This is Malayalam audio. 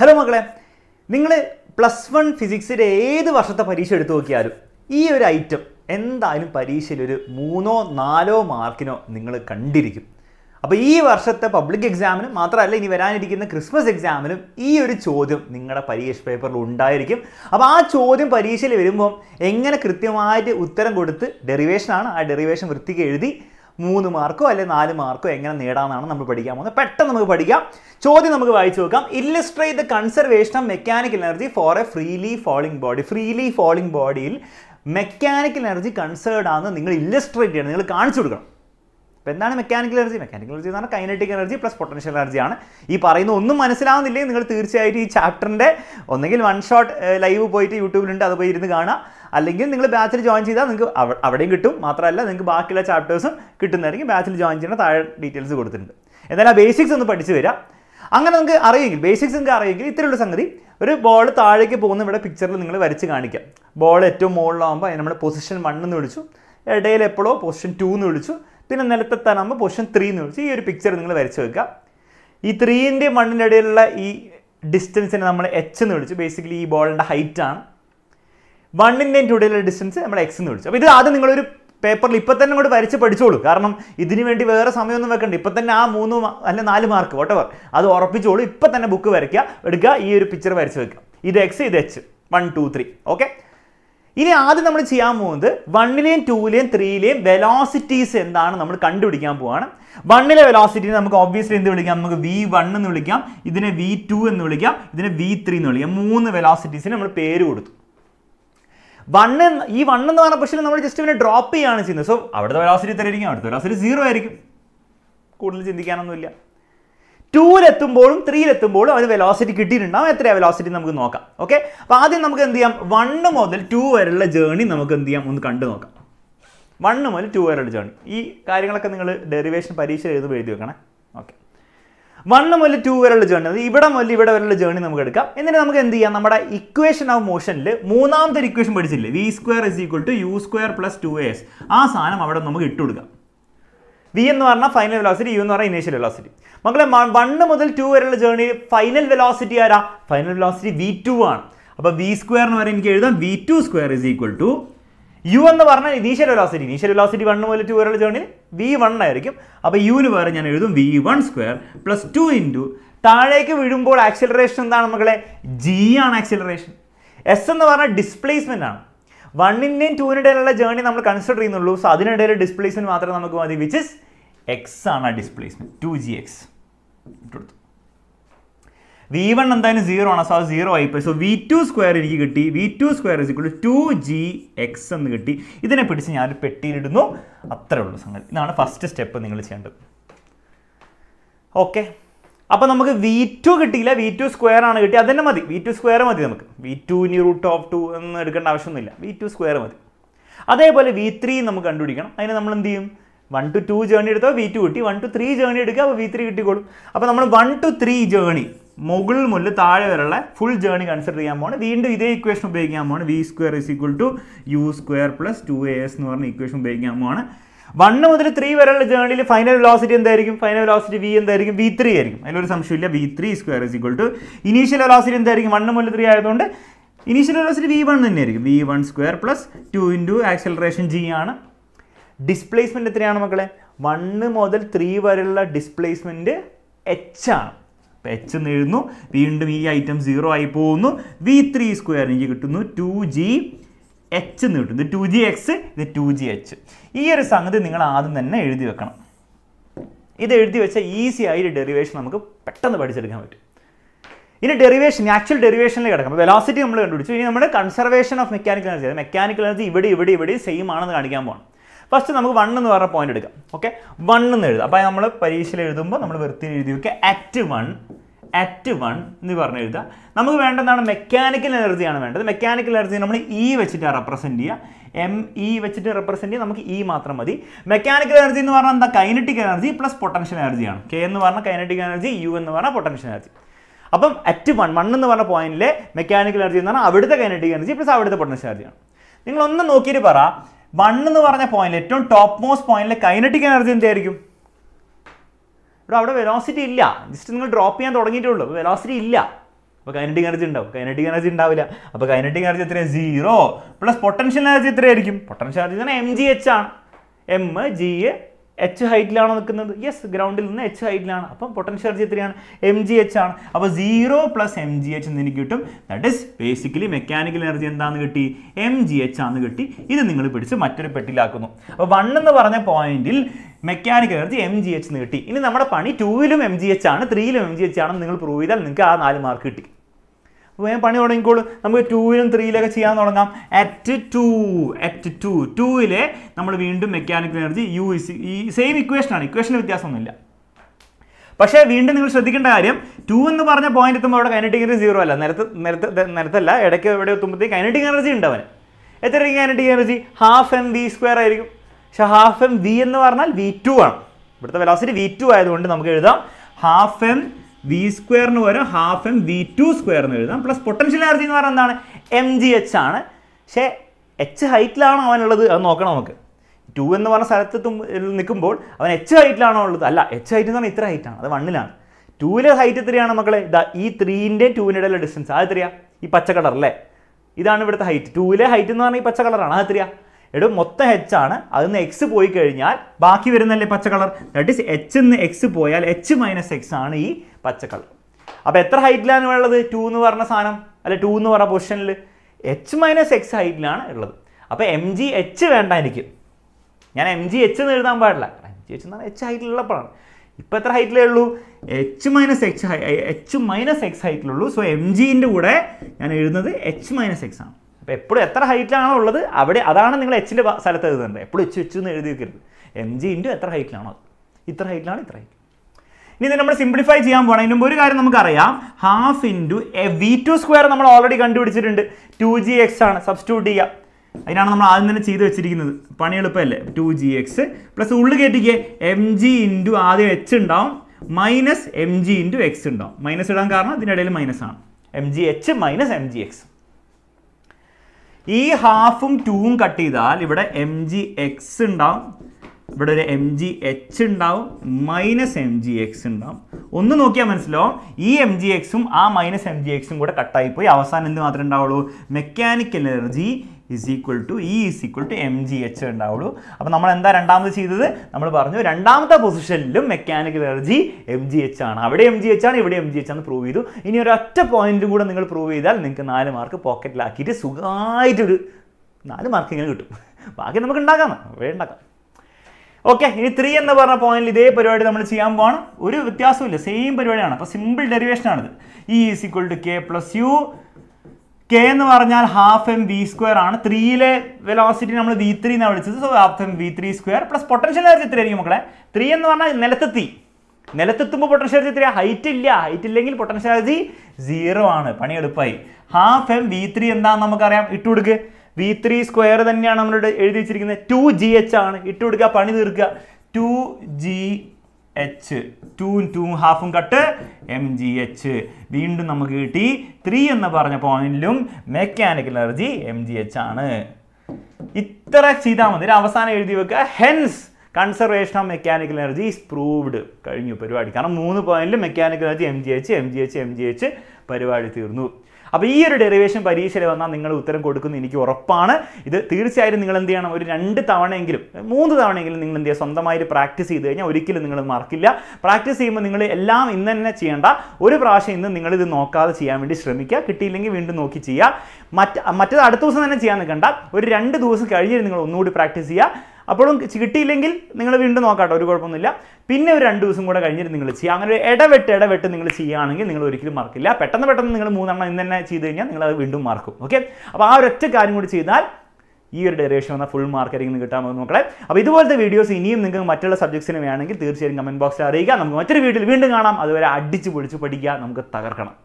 ഹലോ മക്കളെ നിങ്ങൾ പ്ലസ് വൺ ഫിസിക്സിൻ്റെ ഏത് വർഷത്തെ പരീക്ഷ എടുത്തു നോക്കിയാലും ഈ ഒരു ഐറ്റം എന്തായാലും പരീക്ഷയിൽ ഒരു മൂന്നോ നാലോ മാർക്കിനോ നിങ്ങൾ കണ്ടിരിക്കും അപ്പോൾ ഈ വർഷത്തെ പബ്ലിക് എക്സാമിനും മാത്രമല്ല ഇനി വരാനിരിക്കുന്ന ക്രിസ്മസ് എക്സാമിനും ഈ ഒരു ചോദ്യം നിങ്ങളുടെ പരീക്ഷ പേപ്പറിൽ ഉണ്ടായിരിക്കും അപ്പോൾ ആ ചോദ്യം പരീക്ഷയിൽ വരുമ്പോൾ എങ്ങനെ കൃത്യമായിട്ട് ഉത്തരം കൊടുത്ത് ഡെറിവേഷനാണ് ആ ഡെറിവേഷൻ വൃത്തിക്ക് എഴുതി മൂന്ന് മാർക്കോ അല്ലെങ്കിൽ നാല് മാർക്കോ എങ്ങനെ നേടാമെന്നാണ് നമ്മൾ പഠിക്കാൻ പോകുന്നത് പെട്ടെന്ന് നമുക്ക് പഠിക്കാം ചോദ്യം നമുക്ക് വായിച്ചു നോക്കാം illustrate the conservation of mechanical energy for a freely falling body freely falling ബോഡിയിൽ മെക്കാനിക്കൽ എനർജി കൺസേർഡ് ആണെന്ന് നിങ്ങൾ ഇല്ലസ്ട്രേറ്റ് ചെയ്യണം നിങ്ങൾ കാണിച്ചു കൊടുക്കണം അപ്പോൾ എന്താണ് മെക്കാനിക്കൽ എനർജി മെക്കാനിക്കൽ എനർജി എന്ന് പറഞ്ഞാൽ കൈനറ്റിക് എനർജി പ്ലസ് പൊട്ടൻഷ്യൽ എനർജിയാണ് ഈ പറയുന്ന ഒന്നും മനസ്സിലാവുന്നില്ലെങ്കിൽ നിങ്ങൾ തീർച്ചയായിട്ടും ഈ ചാപ്റ്ററിൻ്റെ ഒന്നെങ്കിൽ വൺ ഷോട്ട് ലൈവ് പോയിട്ട് യൂട്യൂബിലുണ്ട് അത് പോയി ഇരുന്ന് കാണുക അല്ലെങ്കിൽ നിങ്ങൾ ബാച്ചിൽ ജോയിൻ ചെയ്താൽ നിങ്ങൾക്ക് അവ- അവിടെയും കിട്ടും മാത്രമല്ല നിങ്ങൾക്ക് ബാക്കിയുള്ള ചാപ്റ്റേഴ്സും കിട്ടുന്നതായിരിക്കും ബാച്ചിൽ ജോയിൻ ചെയ്യുന്ന താഴെ ഡീറ്റെയിൽസ് കൊടുത്തിട്ടുണ്ട് എന്തായാലും ആ ബേസിക്സ് ഒന്ന് പഠിച്ച് വരാം അങ്ങനെ നിങ്ങൾക്ക് അറിയെങ്കിൽ ബേസിക്സ് നിങ്ങൾക്ക് അറിയെങ്കിൽ ഇത്രയുള്ള സംഗതി ഒരു ബോൾ താഴേക്ക് പോകുന്ന ഇവിടെ പിക്ചറിൽ നിങ്ങൾ വരച്ച് കാണിക്കാം ബോൾ ഏറ്റവും മുകളിലാകുമ്പോൾ അതിന് നമ്മൾ പൊസിഷൻ വൺ എന്ന് വിളിച്ചു ഇടയിൽ എപ്പോഴോ പൊസിഷൻ ടു എന്ന് വിളിച്ചു പിന്നെ നിലത്തെത്താനാകുമ്പോൾ പൊസിഷൻ ത്രീ എന്ന് വിളിച്ചു ഈ ഒരു പിക്ചർ നിങ്ങൾ വരച്ച് വെക്കുക ഈ ത്രീൻ്റെ മണ്ണിൻ്റെ ഇടയിലുള്ള ഈ ഡിസ്റ്റൻസിനെ നമ്മൾ എച്ച് എന്ന് വിളിച്ചു ബേസിക്കലി ഈ ബോളിൻ്റെ ഹൈറ്റ് ആണ് വണ്ണിൻ്റെയും ടൂടെയുള്ള ഡിസ്റ്റൻസ് നമ്മൾ എക്സ് എന്ന് വിളിച്ചു അപ്പോൾ ഇത് ആദ്യം നിങ്ങളൊരു പേപ്പറിൽ ഇപ്പം തന്നെ അങ്ങോട്ട് വരച്ച് പഠിച്ചോളൂ കാരണം ഇതിന് വേണ്ടി വേറെ സമയമൊന്നും വെക്കണ്ട ഇപ്പം തന്നെ ആ മൂന്ന് മാ- അല്ല നാല് മാർക്ക് വോട്ടവർ അത് ഉറപ്പിച്ചോളൂ ഇപ്പം തന്നെ ബുക്ക് വരയ്ക്കുക എടുക്കുക ഈ ഒരു പിക്ചർ വരച്ച് വെക്കുക ഇത് എക്സ് ഇത് H one two three okay ഇനി ആദ്യം നമ്മൾ ചെയ്യാൻ പോകുന്നത് വണ്ണിലെയും ടൂവിലെയും ത്രീയിലെയും വെലോസിറ്റീസ് എന്താണ് നമ്മൾ കണ്ടുപിടിക്കാൻ പോവാണ് വണ്ണിലെ വെലോസിറ്റി നമുക്ക് ഒബ്വിയസ്ലി എന്ത് വിളിക്കാം നമുക്ക് വി വൺ എന്ന് വിളിക്കാം ഇതിനെ വി ടു എന്ന് വിളിക്കാം ഇതിനെ വി ത്രീ എന്ന് വിളിക്കാം മൂന്ന് വെലോസിറ്റീസിന് നമ്മൾ പേര് കൊടുത്തു വണ്ണ് ഈ വണ്ണ് എന്ന് പറഞ്ഞ പക്ഷേ നമ്മൾ ജസ്റ്റ് ഇവനെ ഡ്രോപ്പ് ചെയ്യുകയാണ് ചെയ്യുന്നത് സോ അവിടുത്തെ വെലോസിറ്റി തരായിരിക്കും അവിടുത്തെ വെലോസിറ്റി സീറോ ആയിരിക്കും കൂടുതൽ ചിന്തിക്കാനൊന്നുമില്ല ടൂവിലെത്തുമ്പോഴും ത്രീയിലെത്തുമ്പോഴും അവന് വെലോസിറ്റി കിട്ടിയിട്ടുണ്ടാവും എത്രയാണ് വെലോസിറ്റി നമുക്ക് നോക്കാം ഓക്കെ അപ്പോൾ ആദ്യം നമുക്ക് എന്ത് ചെയ്യാം വണ്ണ് മുതൽ ടു വരെയുള്ള ജേണി നമുക്ക് എന്ത് ചെയ്യാം ഒന്ന് കണ്ടു നോക്കാം വണ്ണ് മുതൽ ടു വരെയുള്ള ജേണി ഈ കാര്യങ്ങളൊക്കെ നിങ്ങൾ ഡെറിവേഷൻ പരീക്ഷ എഴുതുമ്പോൾ എഴുതി വെക്കണേ ഓക്കെ വണ്ണ് മുതൽ ടു വരെയുള്ള ജേണി അത് ഇവിടെ മുതൽ ഇവിടെ വരെയുള്ള ജേണി നമുക്ക് എടുക്കാം എന്നിട്ട് നമുക്ക് എന്ത് ചെയ്യാം നമ്മുടെ ഇക്വേഷൻ ഓഫ് മോഷനിൽ മൂന്നാമത്തെ ഒരു ഇക്വേഷൻ പഠിച്ചില്ലേ V square is equal to U square plus two S ആ സാധനം അവിടെ നമുക്ക് ഇട്ട് കൊടുക്കാം വി എന്ന് പറഞ്ഞാൽ ഫൈനൽ വെലോസിറ്റി യു എന്ന് പറഞ്ഞാൽ ഇനീഷ്യൽ വെലോസിറ്റി മക്കളെ വണ്ണ് മുതൽ ടു വരെയുള്ള ജേർണി ഫൈനൽ വെലോസിറ്റി ആരാ ഫൈനൽ വെലോസിറ്റി വി ടു ആണ് അപ്പോൾ വി സ്ക്വയർ എന്ന് പറയുന്നത് എനിക്ക് എഴുതാം V two square is equal to U എന്ന് പറഞ്ഞാൽ initial velocity initial velocity one മുതൽ ടു വരെയുള്ള ജേർണി വി വൺ ആയിരിക്കും അപ്പോൾ യുവിന് വേറെ ഞാൻ എഴുതും V one square plus two into താഴേക്ക് വീഴുമ്പോൾ ആക്സിലറേഷൻ എന്താണ് മക്കളെ ജി ആണ് ആക്സിലറേഷൻ എസ് എന്ന് പറഞ്ഞാൽ ഡിസ്പ്ലേസ്മെന്റ് ആണ് വണ്ണിൻ്റെയും ടൂവിനിടയിലുള്ള ജേർണി നമ്മൾ കൺസിഡർ ചെയ്യുന്നുള്ളൂ സോ അതിനിടയിൽ ഡിസ്പ്ലേസ്മെന്റ് മാത്രമേ നമുക്ക് മതി വിച്ച് ഇസ് എക്സ് ആണ് ആ ഡിസ്പ്ലേസ്മെന്റ് ടു ജി എക്സ് ഇട്ടെടുത്തു വി വൺ എന്തായാലും സീറോ ആണ് സോ അത് സീറോ ആയിപ്പോയി സോ വി ടു സ്ക്വയർ എനിക്ക് കിട്ടി V two square is equal to G G എന്ന് കിട്ടി ഇതിനെ പിടിച്ച് ഞാൻ ഒരു പെട്ടിയിലിടുന്നു അത്രേ ഉള്ളൂ സംഗതി ഇതാണ് ഫസ്റ്റ് സ്റ്റെപ്പ് നിങ്ങൾ ചെയ്യേണ്ടത് ഓക്കെ അപ്പോൾ നമുക്ക് വി ടു കിട്ടിയില്ല വി ടു സ്ക്വയർ ആണ് കിട്ടി അതന്നെ മതി വി ടു സ്ക്വയർ മതി നമുക്ക് വി ടു ഇനി റൂട്ട് ഓഫ് ടു എന്ന് എടുക്കേണ്ട ആവശ്യമൊന്നുമില്ല വി ടു സ്ക്വയർ മതി അതേപോലെ വി ത്രീ നമുക്ക് കണ്ടുപിടിക്കണം അതിന് നമ്മൾ എന്ത് ചെയ്യും വൺ ടു ടു ജേണി എടുത്താൽ വി ടു കിട്ടി വൺ ടു ത്രീ ജേണി എടുക്കുക അപ്പോൾ വി ത്രീ കിട്ടിക്കോളും അപ്പോൾ നമ്മൾ വൺ ടു ത്രീ ജേണി മുകളിൽ മുതൽ താഴെ വരെയുള്ള ഫുൾ ജേണി കൺസിഡർ ചെയ്യാൻ പോകണം വീണ്ടും ഇതേ ഇക്വേഷൻ ഉപയോഗിക്കാൻ പോകണം V square is equal to U square plus two A S എന്ന് പറഞ്ഞ ഇക്വേഷൻ ഉപയോഗിക്കാൻ പോകണം വണ്ണ് മുതൽ ത്രീ വരെയുള്ള ജേണിയിൽ ഫൈനൽ വെലോസിറ്റി എന്തായിരിക്കും ഫൈനൽ വെലോസിറ്റി വി എന്തായിരിക്കും വി ത്രീ ആയിരിക്കും അതിലൊരു സംശയമില്ല V three square is equal to initial velocity എന്തായിരിക്കും വണ്ണ് മുതൽ ത്രീ ആയതുകൊണ്ട് ഇനീഷ്യൽ വെലോസിറ്റി വി വൺ തന്നെയായിരിക്കും V one square plus two into acceleration G ആണ് ഡിസ്പ്ലേസ്മെന്റ് എത്രയാണ് മക്കളെ വണ്ണ് മുതൽ ത്രീ വരെയുള്ള ഡിസ്പ്ലേസ്മെന്റ് എച്ച് ആണ് അപ്പോൾ എച്ച് എന്ന് എഴുതുന്നു വീണ്ടും ഈ ഐറ്റം സീറോ ആയി പോകുന്നു വി ത്രീ സ്ക്വയർ എനിക്ക് കിട്ടുന്നു ടു ജി എച്ച് എന്ന് കിട്ടുന്നു ടു ജി എക്സ് ഇത് ടു ജി എച്ച് ഈ ഒരു സംഗതി നിങ്ങൾ ആദ്യം തന്നെ എഴുതി വെക്കണം ഇത് എഴുതി വെച്ചാൽ ഈസി ആയിട്ട് ഡെറിവേഷൻ നമുക്ക് പെട്ടെന്ന് പഠിച്ചെടുക്കാൻ പറ്റും ഇനി ഡെറിവേഷൻ ആക്ച്വൽ ഡെറിവേഷനിലേക്ക് കിടക്കാം വെലോസിറ്റി നമ്മൾ കണ്ടുപിടിച്ചു ഇനി നമ്മുടെ conservation of mechanical energy mechanical energy ഇവിടെ ഇവിടെ ഇവിടെ സെയിം ആണെന്ന് കാണിക്കാൻ പോകണം ഫസ്റ്റ് നമുക്ക് വൺ എന്ന് പറഞ്ഞ പോയിന്റ് എടുക്കാം ഓക്കെ വൺ എന്ന് എഴുതാം അപ്പോൾ നമ്മൾ പരീക്ഷയിൽ എഴുതുമ്പോൾ നമ്മൾ വൃത്തി എഴുതി വെക്കുക അറ്റ് വൺ അറ്റ് വൺ എന്ന് പറഞ്ഞ് എഴുതുക നമുക്ക് വേണ്ടതാണ് മെക്കാനിക്കൽ എനർജിയാണ് വേണ്ടത് മെക്കാനിക്കൽ എനർജി നമ്മൾ ഇ വെച്ചിട്ട് റെപ്രസെൻറ്റ് ചെയ്യുക എം ഇ വെച്ചിട്ട് റെപ്രസെൻറ്റ് ചെയ്യാൻ നമുക്ക് ഇ മാത്രം മതി മെക്കാനിക്കൽ എനർജി എന്ന് പറഞ്ഞാൽ എന്താ കൈനറ്റിക് എനർജി പ്ലസ് പൊട്ടൻഷ്യൽ എനർജിയാണ് കെ എന്ന് പറഞ്ഞാൽ കൈനറ്റിക് എനർജി യു എന്ന് പറഞ്ഞാൽ പൊട്ടൻഷ്യൽ എനർജി അപ്പം അറ്റ് വൺ വൺ എന്ന് പറഞ്ഞ പോയിന്റിലെ മെക്കാനിക്കൽ എനർജി എന്ന് പറഞ്ഞാൽ അവിടുത്തെ കൈനറ്റിക് എനർജി പ്ലസ് അവിടുത്തെ പൊട്ടൻഷ്യൽ എനർജിയാണ് നിങ്ങൾ ഒന്ന് നോക്കിയിട്ട് പറ വൺ എന്ന് പറഞ്ഞ പോയിന്റ് ഏറ്റവും ടോപ്പ് മോസ്റ്റ് പോയിന്റിലെ കൈനറ്റിക് എനർജി എന്തായിരിക്കും ഇവിടെ അവിടെ വെലോസിറ്റി ഇല്ല ജസ്റ്റ് നിങ്ങൾ ഡ്രോപ്പ് ചെയ്യാൻ തുടങ്ങിയിട്ടുള്ളൂ വെലോസിറ്റി ഇല്ല അപ്പോൾ കൈനറ്റിക് എനർജി ഉണ്ടാവും കൈനറ്റിക് എനർജി ഉണ്ടാവില്ല അപ്പോൾ കൈനറ്റിക് എനർജി എത്രയാണ് സീറോ പ്ലസ് പൊട്ടൻഷ്യൽ എനർജി എത്രയായിരിക്കും potential energy M G H ആണ് എം ജി എച്ച് ഹൈറ്റിലാണോ നിൽക്കുന്നത് യെസ് ഗ്രൗണ്ടിൽ നിന്ന് എച്ച് ഹൈറ്റിലാണ് അപ്പം പൊട്ടൻഷ്യൽ എനർജി എത്രയാണ് എം ജി എച്ച് ആണ് അപ്പോൾ zero plus M G H എന്ന് എനിക്ക് കിട്ടും that is basically mechanical energy എന്താന്ന് കിട്ടി എം ജി എച്ച് ആണെന്ന് കിട്ടി ഇത് നിങ്ങൾ പിടിച്ച് മറ്റൊരു പെട്ടിലാക്കുന്നു അപ്പോൾ വൺ എന്ന് പറഞ്ഞ പോയിന്റിൽ mechanical energy M G H എന്ന് കിട്ടി ഇനി നമ്മുടെ പണി ടൂവിലും എം ജി എച്ച് ആണ് ത്രീയിലും എം ജി എച്ച് ആണെന്ന് നിങ്ങൾ പ്രൂവ് ചെയ്താൽ നിങ്ങൾക്ക് ആ നാല് മാർക്ക് കിട്ടി അപ്പോൾ വേഗം പണി തുടങ്ങിക്കോളൂ നമുക്ക് ടൂവിലും ത്രീയിലൊക്കെ ചെയ്യാൻ തുടങ്ങാം അറ്റ് ടു അറ്റ് ടു ടൂവിലെ നമ്മൾ വീണ്ടും മെക്കാനിക്കൽ എനർജി യു ഇസ് ഈ സെയിം ഇക്വേഷനാണ് ഇക്വേഷന് വ്യത്യാസമൊന്നുമില്ല പക്ഷേ വീണ്ടും നിങ്ങൾ ശ്രദ്ധിക്കേണ്ട കാര്യം ടു എന്ന് പറഞ്ഞ പോയിന്റ് എത്തുമ്പോൾ അവിടെ കൈനറ്റിക് എനർജി സീറോ അല്ല നിരത്ത് നിരത്ത് നിരത്തല്ല ഇടയ്ക്ക് എവിടെ എത്തുമ്പോഴത്തേക്ക് കൈനറ്റിക് എനർജി ഉണ്ട് അവന് എത്ര kinetic energy half M V square ആയിരിക്കും പക്ഷേ ഹാഫ് എം വി എന്ന് പറഞ്ഞാൽ വി ടു ആണ് ഇവിടുത്തെ വെലോസിറ്റി വി ടു ആയതുകൊണ്ട് നമുക്ക് എഴുതാം ഹാഫ് എം വി സ്ക്വയറിന് പകരം half M V two square എന്ന് എഴുതാം പ്ലസ് പൊട്ടൻഷ്യൽ എനർജി എന്ന് പറഞ്ഞാൽ എന്താണ് എം ജി എച്ച് ആണ് പക്ഷേ എച്ച് ഹൈറ്റിലാണോ അവനുള്ളത് അത് നോക്കണം നമുക്ക് ടു എന്ന് പറഞ്ഞ സ്ഥലത്ത് തും- നിൽക്കുമ്പോൾ അവൻ എച്ച് ഹൈറ്റിലാണോ ഉള്ളത് അല്ല എച്ച് ഹൈറ്റ് എന്ന് പറഞ്ഞാൽ ഇത്ര ഹൈറ്റാണ് അത് വണ്ണിലാണ് ടൂവിലെ ഹൈറ്റ് എത്രയാണ് മക്കളെ ഇതാ ഈ ത്രീൻ്റെ ടൂവിൻ്റെ ഇടയിലുള്ള ഡിസ്റ്റൻസ് അത് എത്രയാ ഈ പച്ച കളർ അല്ലേ ഇതാണ് ഇവിടുത്തെ ഹൈറ്റ് ടൂവിലെ ഹൈറ്റ് എന്ന് പറഞ്ഞാൽ ഈ പച്ച കളറാണ് അത് എത്രയാ എടോ മൊത്തം എച്ച് ആണ് അതിൽ നിന്ന് എക്സ് പോയി കഴിഞ്ഞാൽ ബാക്കി വരുന്നല്ലേ പച്ച കളർ ദാറ്റ് ഈസ് എച്ച് നിന്ന് എക്സ് പോയാൽ എച്ച് മൈനസ് എക്സ് ആണ് ഈ പച്ച കളർ അപ്പോൾ എത്ര ഹൈറ്റിലാണ് ഉള്ളത് ടു എന്ന് പറഞ്ഞ സാധനം അല്ലെ ടു എന്ന് പറഞ്ഞ പൊസിഷനിൽ എച്ച് മൈനസ് എക്സ് ഹൈറ്റിലാണ് ഉള്ളത് അപ്പോൾ എം ജി എച്ച് വേണ്ട എനിക്ക് ഞാൻ എം ജി എച്ച് എന്ന് എഴുതാൻ പാടില്ല എം ജി എച്ച് എന്ന് പറഞ്ഞാൽ എച്ച് ഹൈറ്റിലുള്ളപ്പോഴാണ് ഇപ്പോൾ എത്ര ഹൈറ്റിലേ ഉള്ളൂ H minus X H minus X ഹൈറ്റിലുള്ളൂ സോ എം ജിൻ്റെ കൂടെ ഞാൻ എഴുതുന്നത് എച്ച് മൈനസ് എക്സ് ആണ് അപ്പോൾ എപ്പോഴും എത്ര ഹൈറ്റിലാണോ ഉള്ളത് അവിടെ അതാണ് നിങ്ങൾ എച്ചിൻ്റെ സ്ഥലത്ത് എഴുതേണ്ടത് എപ്പോഴും എച്ച് എച്ച് എന്ന് എഴുതി വെക്കരുത് എം ജി ഇൻറ്റു എത്ര ഹൈറ്റിലാണോ അത് ഇത്ര ഹൈറ്റിലാണ് ഇത്ര ഹൈറ്റ് ഇനി ഇത് നമ്മൾ സിംപ്ലിഫൈ ചെയ്യാൻ പോകണം അതിന് മുമ്പ് ഒരു കാര്യം നമുക്കറിയാം half into A V two square നമ്മൾ ഓൾറെഡി കണ്ടുപിടിച്ചിട്ടുണ്ട് ടു ജി എക്സ് ആണ് സബ്സ്റ്റിറ്റ്യൂട്ട് ചെയ്യുക അതിനാണ് നമ്മൾ ആദ്യം തന്നെ ചെയ്ത് വെച്ചിരിക്കുന്നത് പണി എളുപ്പമല്ലേ ടു ജി എക്സ് പ്ലസ് ഉള്ളിൽ കയറ്റിക്ക് എം ജി ഇൻറ്റു ആദ്യം എച്ച് ഉണ്ടാവും minus M G into X ഉണ്ടാവും മൈനസ് ഇടാൻ കാരണം ഇതിനിടയിൽ മൈനസ് ആണ് M G H minus M G X ഈ ഹാഫും ടൂവും കട്ട് ചെയ്താൽ ഇവിടെ എം ജി എക്സ് ഉണ്ടാവും ഇവിടെ ഒരു എം ജി എച്ച് ഉണ്ടാവും മൈനസ് എം ജി എക്സ് ഉണ്ടാവും ഒന്ന് നോക്കിയാൽ മനസ്സിലാവും ഈ എം ജി എക്സും ആ മൈനസ് എം ജി എക്സും കൂടെ കട്ടായി പോയി അവസാനം എന്ത് മാത്രമേ ഉണ്ടാവുള്ളൂ mechanical energy is equal to E is equal to M G H ഉണ്ടാവുള്ളൂ അപ്പോൾ നമ്മൾ എന്താ രണ്ടാമത് ചെയ്തത് നമ്മൾ പറഞ്ഞു രണ്ടാമത്തെ പൊസിഷനിലും mechanical energy M G H ആണ് അവിടെ എം ജി എച്ച് ആണ് ഇവിടെ എം ജി എച്ച് ആണ് പ്രൂവ് ചെയ്തു ഇനി ഒരു ഒറ്റ പോയിന്റും കൂടെ നിങ്ങൾ പ്രൂവ് ചെയ്താൽ നിങ്ങൾക്ക് നാല് മാർക്ക് പോക്കറ്റിലാക്കിയിട്ട് സുഖമായിട്ടൊരു നാല് മാർക്ക് ഇങ്ങനെ കിട്ടും ബാക്കി നമുക്ക് ഉണ്ടാക്കാം വഴി ഉണ്ടാക്കാം ഓക്കെ ഇനി ത്രീ എന്ന് പറഞ്ഞ പോയിന്റിൽ ഇതേ പരിപാടി നമ്മൾ ചെയ്യാൻ പോവാണ് ഒരു വ്യത്യാസമില്ല സെയിം പരിപാടിയാണ് അപ്പോൾ സിമ്പിൾ ഡെറിവേഷൻ ആണിത് E is equal to K plus U K എന്ന് പറഞ്ഞാൽ ഹാഫ് എം വി സ്ക്വയർ ആണ് ത്രീയിലെ വെലോസിറ്റി നമ്മൾ വി ത്രീ എന്നാണ് വിളിച്ചത് so half M V three square plus potential energy എത്രയായിരിക്കും മക്കളെ ത്രീ എന്ന് പറഞ്ഞാൽ നിലത്തെത്തി നിലത്തെത്തുമ്പോൾ പൊട്ടൻഷ്യൽ എനർജി എത്രയാ ഹൈറ്റ് ഇല്ല ഹൈറ്റ് ഇല്ലെങ്കിൽ പൊട്ടൻഷ്യൽ എനർജി സീറോ ആണ് പണി എളുപ്പമായി ഹാഫ് എം വി ത്രീ എന്താണെന്ന് നമുക്കറിയാം ഇട്ട് കൊടുക്ക് വി ത്രീ സ്ക്വയർ തന്നെയാണ് നമ്മളുടെ എഴുതി വെച്ചിരിക്കുന്നത് ടു ജി എച്ച് ആണ് ഇട്ട് കൊടുക്കുക പണി തീർക്കുക two G H two two ഹാഫും കട്ട് എം ജി എച്ച് വീണ്ടും നമുക്ക് കിട്ടി ത്രീ എന്ന് പറഞ്ഞ പോയിന്റിലും mechanical energy M G H ആണ് ഇത്ര ചെയ്താൽ മതി ഒരു അവസാനം എഴുതി വെക്കുക hence conservation of mechanical energy is proved കഴിഞ്ഞു പരിപാടി കാരണം മൂന്ന് പോയിന്റിൽ mechanical energy M G H M G H M G H പരിപാടി തീർന്നു അപ്പോൾ ഈ ഒരു ഡെറിവേഷൻ പരീക്ഷയിൽ വന്നാൽ നിങ്ങൾ ഉത്തരം കൊടുക്കുന്നു എനിക്ക് ഉറപ്പാണ് ഇത് തീർച്ചയായും നിങ്ങൾ എന്ത് ചെയ്യണം ഒരു രണ്ട് തവണയെങ്കിലും മൂന്ന് തവണയെങ്കിലും നിങ്ങൾ എന്ത് ചെയ്യുക സ്വന്തമായിട്ട് പ്രാക്ടീസ് ചെയ്ത് കഴിഞ്ഞാൽ ഒരിക്കലും നിങ്ങൾ മറക്കില്ല പ്രാക്ടീസ് ചെയ്യുമ്പോൾ നിങ്ങൾ എല്ലാം ഇന്ന് തന്നെ ചെയ്യേണ്ട ഒരു പ്രാവശ്യം ഇന്ന് നിങ്ങൾ ഇത് നോക്കാതെ ചെയ്യാൻ വേണ്ടി ശ്രമിക്കുക കിട്ടിയില്ലെങ്കിൽ വീണ്ടും നോക്കി ചെയ്യുക മറ്റ് മറ്റേത് അടുത്ത ദിവസം തന്നെ ചെയ്യാൻ നിൽക്കണ്ട ഒരു രണ്ട് ദിവസം കഴിഞ്ഞ് നിങ്ങൾ ഒന്നുകൂടി പ്രാക്ടീസ് ചെയ്യുക അപ്പോഴും കിട്ടിയില്ലെങ്കിൽ നിങ്ങൾ വീണ്ടും നോക്കാട്ടോ ഒരു കുഴപ്പമൊന്നുമില്ല പിന്നെ ഒരു രണ്ട് ദിവസം കൂടെ കഴിഞ്ഞിട്ട് നിങ്ങൾ ചെയ്യുക അങ്ങനെ ഒരു ഇടവെട്ട് ഇടവെട്ട് നിങ്ങൾ ചെയ്യുകയാണെങ്കിൽ നിങ്ങൾ ഒരിക്കലും മറക്കില്ല പെട്ടെന്ന് പെട്ടെന്ന് നിങ്ങൾ മൂന്നെണ്ണം ഇന്ന് തന്നെ ചെയ്ത് കഴിഞ്ഞാൽ നിങ്ങൾ അത് വീണ്ടും മാർക്കും ഓക്കെ അപ്പോൾ ആ ഒരൊറ്റ കാര്യം കൂടി ചെയ്താൽ ഈ ഒരു ഡെറിവേഷൻ വന്ന ഫുൾ മാർക്ക് ആയിരിക്കും കിട്ടാൻ പോകുന്നത് മക്കളെ അപ്പോൾ ഇതുപോലത്തെ വീഡിയോസ് ഇനിയും നിങ്ങൾക്ക് മറ്റുള്ള സബ്ജക്ട്സിന് വേണമെങ്കിൽ തീർച്ചയായും കമൻറ്റ് ബോക്സിൽ അറിയിക്കുക നമുക്ക് മറ്റൊരു വീഡിയോയിൽ വീണ്ടും കാണാം അതുവരെ അടിച്ച് പൊളിച്ച് പഠിക്കുക നമുക്ക് തകർക്കണം